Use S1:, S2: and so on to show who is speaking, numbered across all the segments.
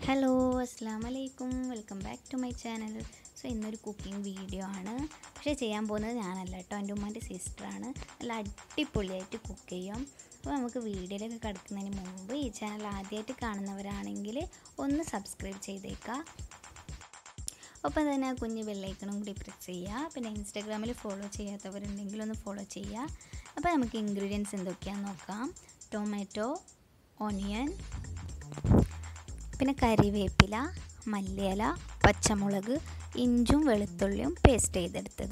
S1: hello അസ്സാം വലൈക്കും welcome back to my channel so ഇന്നൊരു കുക്കിംഗ് വീഡിയോ ആണ് പക്ഷേ ചെയ്യാൻ പോകുന്നത് ഞാനല്ല കേട്ടോ എൻ്റെ ഉമ്മാൻ്റെ സിസ്റ്ററാണ് നല്ല അടിപൊളിയായിട്ട് കുക്ക് ചെയ്യും അപ്പോൾ നമുക്ക് വീഡിയോയിലൊക്കെ കിടക്കുന്നതിന് മുമ്പ് ഈ ചാനൽ ആദ്യമായിട്ട് കാണുന്നവരാണെങ്കിൽ ഒന്ന് സബ്സ്ക്രൈബ് ചെയ്തേക്കാം ഒപ്പം തന്നെ ആ കുഞ്ഞ് ബെല്ലൈക്കണും കൂടി പ്രസ് ചെയ്യുക പിന്നെ ഇൻസ്റ്റാഗ്രാമിൽ ഫോളോ ചെയ്യാത്തവരുണ്ടെങ്കിൽ ഒന്ന് ഫോളോ ചെയ്യുക അപ്പോൾ നമുക്ക് ഇൻഗ്രീഡിയൻസ് എന്തൊക്കെയാണെന്ന് നോക്കാം ടൊമാറ്റോ ഓണിയൻ പിന്നെ കറിവേപ്പില മല്ലിയില പച്ചമുളക് ഇഞ്ചും വെളുത്തുള്ളിയും പേസ്റ്റ് ചെയ്തെടുത്തത്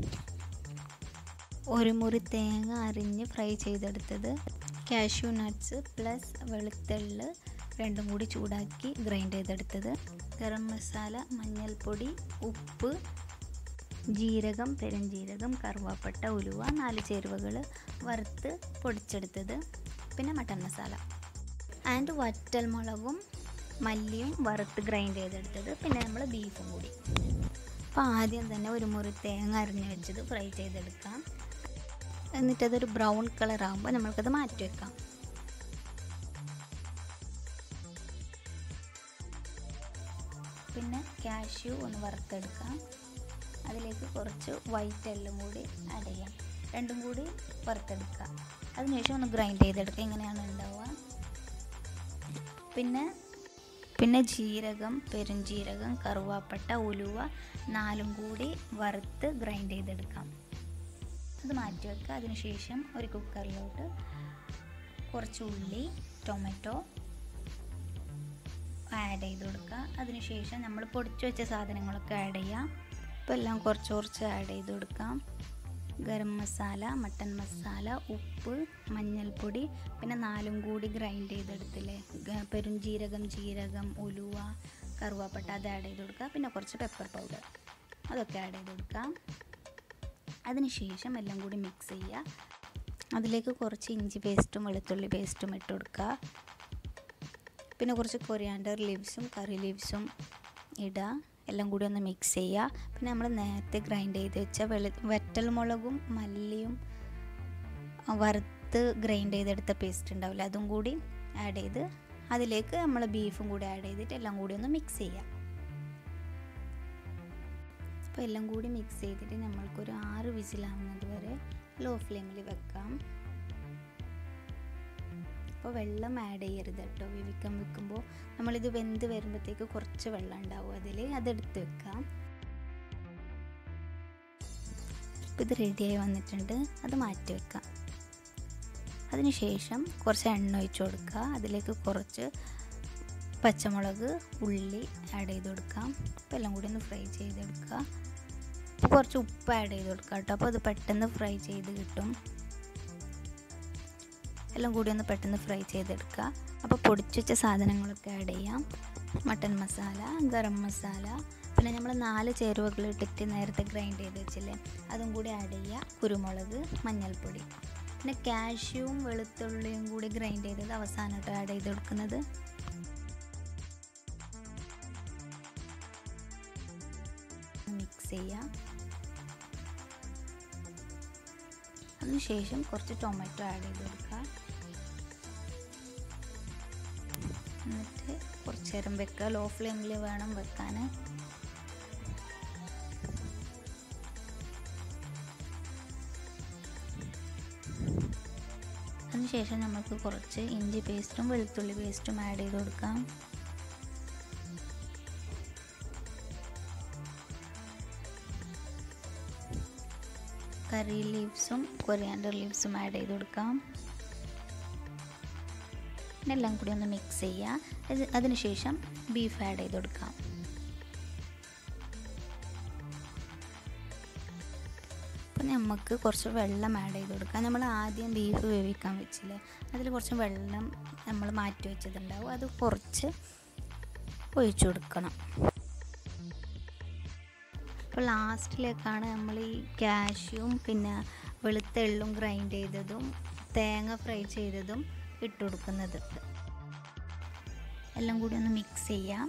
S1: ഒരു മുറി തേങ്ങ അരിഞ്ഞ് ഫ്രൈ ചെയ്തെടുത്തത് കാഷ്യൂ നട്ട്സ് പ്ലസ് വെളുത്തുള്ളി രണ്ടും കൂടി ചൂടാക്കി ഗ്രൈൻഡ് ചെയ്തെടുത്തത് ഗരം മസാല മഞ്ഞൾപ്പൊടി ഉപ്പ് ജീരകം പെരുംജീരകം കറുവാപ്പട്ട ഉലുവ നാല് ചേരുവകൾ വറുത്ത് പൊടിച്ചെടുത്തത് പിന്നെ മട്ടൻ മസാല ആൻഡ് വറ്റൽ മുളകും മല്ലിയും വറുത്ത് ഗ്രൈൻഡ് ചെയ്തെടുത്തത് പിന്നെ നമ്മൾ ബീഫും കൂടി അപ്പോൾ ആദ്യം തന്നെ ഒരു മുറി തേങ്ങ അരിഞ്ഞ് വെച്ചത് ഫ്രൈ ചെയ്തെടുക്കാം എന്നിട്ടതൊരു ബ്രൗൺ കളർ ആകുമ്പോൾ നമ്മൾക്കത് മാറ്റി വെക്കാം പിന്നെ കാഷ്യൂ ഒന്ന് വറുത്തെടുക്കാം അതിലേക്ക് കുറച്ച് വൈറ്റ് എല്ലാം കൂടി ആഡ് ചെയ്യാം രണ്ടും കൂടി വറുത്തെടുക്കുക അതിനുശേഷം ഒന്ന് ഗ്രൈൻഡ് ചെയ്തെടുക്കുക ഇങ്ങനെയാണ് ഉണ്ടാവുക പിന്നെ പിന്നെ ജീരകം പെരുംജീരകം കറുവാപ്പട്ട ഉലുവ നാലും കൂടി വറുത്ത് ഗ്രൈൻഡ് ചെയ്തെടുക്കാം അത് മാറ്റി വെക്കുക അതിനുശേഷം ഒരു കുക്കറിലോട്ട് കുറച്ച് ഉള്ളി ടൊമാറ്റോ ആഡ് ചെയ്ത് കൊടുക്കുക അതിനുശേഷം നമ്മൾ പൊടിച്ചു വെച്ച സാധനങ്ങളൊക്കെ ആഡ് ചെയ്യാം ഇപ്പോൾ എല്ലാം കുറച്ച് കുറച്ച് ആഡ് ചെയ്ത് കൊടുക്കാം ഗരം മസാല മട്ടൻ മസാല ഉപ്പ് മഞ്ഞൾപ്പൊടി പിന്നെ നാലും കൂടി ഗ്രൈൻഡ് ചെയ്തെടുത്തില്ലേ പെരുംജീരകം ജീരകം ഉലുവ കറുവാപ്പട്ട അത് ആഡ് ചെയ്ത് കൊടുക്കുക പിന്നെ കുറച്ച് പെപ്പർ പൗഡർ അതൊക്കെ ആഡ് ചെയ്ത് കൊടുക്കാം അതിനുശേഷം എല്ലാം കൂടി മിക്സ് ചെയ്യുക അതിലേക്ക് കുറച്ച് ഇഞ്ചി പേസ്റ്റും വെളുത്തുള്ളി പേസ്റ്റും ഇട്ട് കൊടുക്കുക പിന്നെ കുറച്ച് കൊറിയാണ്ടർ ലീവ്സും കറി ലീവ്സും ഇടുക എല്ലാം കൂടി ഒന്ന് മിക്സ് ചെയ്യുക പിന്നെ നമ്മൾ നേരത്തെ ഗ്രൈൻഡ് ചെയ്ത് വെച്ച വെളു വറ്റൽ മുളകും മല്ലിയും വറുത്ത് ഗ്രൈൻഡ് ചെയ്തെടുത്ത പേസ്റ്റ് ഉണ്ടാവില്ല അതും കൂടി ആഡ് ചെയ്ത് അതിലേക്ക് നമ്മൾ ബീഫും കൂടി ആഡ് ചെയ്തിട്ട് എല്ലാം കൂടി ഒന്ന് മിക്സ് ചെയ്യാം അപ്പോൾ എല്ലാം കൂടി മിക്സ് ചെയ്തിട്ട് നമ്മൾക്കൊരു ആറ് വിസിലാവുന്നത് വരെ ലോ ഫ്ലെയിമിൽ വെക്കാം അപ്പോൾ വെള്ളം ആഡ് ചെയ്യരുത് കേട്ടോ വേവിക്കാൻ വെക്കുമ്പോൾ നമ്മളിത് വെന്ത് വരുമ്പോഴത്തേക്ക് കുറച്ച് വെള്ളം ഉണ്ടാവും അതിൽ അതെടുത്ത് വെക്കാം ഇപ്പോൾ ഇത് റെഡിയായി വന്നിട്ടുണ്ട് അത് മാറ്റി വെക്കാം അതിനുശേഷം കുറച്ച് എണ്ണ ഒഴിച്ച് കൊടുക്കുക അതിലേക്ക് കുറച്ച് പച്ചമുളക് ഉള്ളി ആഡ് ചെയ്ത് കൊടുക്കാം അപ്പോൾ എല്ലാം കൂടി ഒന്ന് ഫ്രൈ ചെയ്തെടുക്കുക അപ്പോൾ കുറച്ച് ഉപ്പ് ആഡ് ചെയ്ത് കൊടുക്കുക കേട്ടോ അപ്പോൾ അത് പെട്ടെന്ന് ഫ്രൈ ചെയ്ത് കിട്ടും എല്ലാം കൂടി ഒന്ന് പെട്ടെന്ന് ഫ്രൈ ചെയ്തെടുക്കുക അപ്പോൾ പൊടിച്ചു വെച്ച സാധനങ്ങളൊക്കെ ആഡ് ചെയ്യാം മട്ടൻ മസാല ഗരം മസാല പിന്നെ നമ്മൾ നാല് ചേരുവകൾ ഇട്ടിട്ട് നേരത്തെ ഗ്രൈൻഡ് ചെയ്ത് വെച്ചില്ലേ അതും കൂടി ആഡ് ചെയ്യുക കുരുമുളക് മഞ്ഞൾപ്പൊടി പിന്നെ കാഷ്യൂവും വെളുത്തുള്ളിയും കൂടി ഗ്രൈൻഡ് ചെയ്തത് അവസാനമായിട്ട് ആഡ് ചെയ്ത് കൊടുക്കുന്നത് മിക്സ് ചെയ്യാം അതിനുശേഷം കുറച്ച് ടൊമാറ്റോ ആഡ് ചെയ്ത് കൊടുക്കുക എന്നിട്ട് കുറച്ച് നേരം വെക്കുക ലോ ഫ്ലെയിമിൽ വേണം വെക്കാൻ അതിനുശേഷം നമുക്ക് കുറച്ച് ഇഞ്ചി പേസ്റ്റും വെളുത്തുള്ളി പേസ്റ്റും ആഡ് ചെയ്ത് കൊടുക്കാം കറി ലീവ്സും കൊറിയാണ്ടർ ലീവ്സും ആഡ് ചെയ്ത് കൊടുക്കാം എല്ലാം കൂടി ഒന്ന് മിക്സ് ചെയ്യുക അതിനുശേഷം ബീഫ് ആഡ് ചെയ്ത് കൊടുക്കാം അപ്പം നമുക്ക് കുറച്ച് വെള്ളം ആഡ് ചെയ്ത് കൊടുക്കാം നമ്മൾ ആദ്യം ബീഫ് വേവിക്കാൻ വെച്ചില്ലേ അതിൽ കുറച്ച് വെള്ളം നമ്മൾ മാറ്റി വെച്ചതുണ്ടാവും അത് കുറച്ച് ഒഴിച്ചു കൊടുക്കണം അപ്പോൾ ലാസ്റ്റിലേക്കാണ് നമ്മൾ ഈ കാഷ്യും പിന്നെ വെളുത്ത എള്ളും ഗ്രൈൻഡ് ചെയ്തതും തേങ്ങ ഫ്രൈ ചെയ്തതും ഇട്ട് കൊടുക്കുന്നത് എല്ലാം കൂടി ഒന്ന് മിക്സ് ചെയ്യാം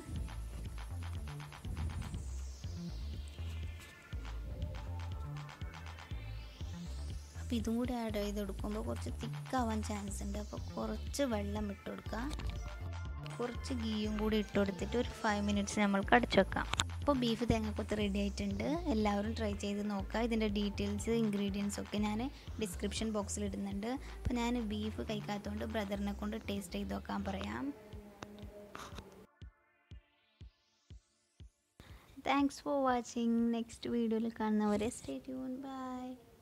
S1: അപ്പോൾ ഇതും കൂടി ആഡ് ചെയ്ത് കൊടുക്കുമ്പോൾ കുറച്ച് തിക്കാവാൻ ചാൻസ് ഉണ്ട് അപ്പോൾ കുറച്ച് വെള്ളം ഇട്ട് കൊടുക്കുക കുറച്ച് ഗീയും കൂടി ഇട്ട് കൊടുത്തിട്ട് ഒരു ഫൈവ് മിനിറ്റ്സ് നമ്മൾക്ക് അടച്ചു വെക്കാം അപ്പോൾ ബീഫ് തേങ്ങക്കൊത്ത് റെഡി ആയിട്ടുണ്ട് എല്ലാവരും ട്രൈ ചെയ്ത് നോക്കുക ഇതിൻ്റെ ഡീറ്റെയിൽസ് ഇൻഗ്രീഡിയൻസ് ഒക്കെ ഞാൻ ഡിസ്ക്രിപ്ഷൻ ബോക്സിൽ ഇടുന്നുണ്ട് അപ്പോൾ ഞാൻ ബീഫ് കഴിക്കാത്തതുകൊണ്ട് ബ്രദറിനെ കൊണ്ട് ടേസ്റ്റ് ചെയ്ത് നോക്കാൻ പറയാം താങ്ക്സ് ഫോർ വാച്ചിങ് നെക്സ്റ്റ് വീഡിയോയിൽ കാണുന്നവരെ സ്റ്റേ ട്യൂൺ ബൈ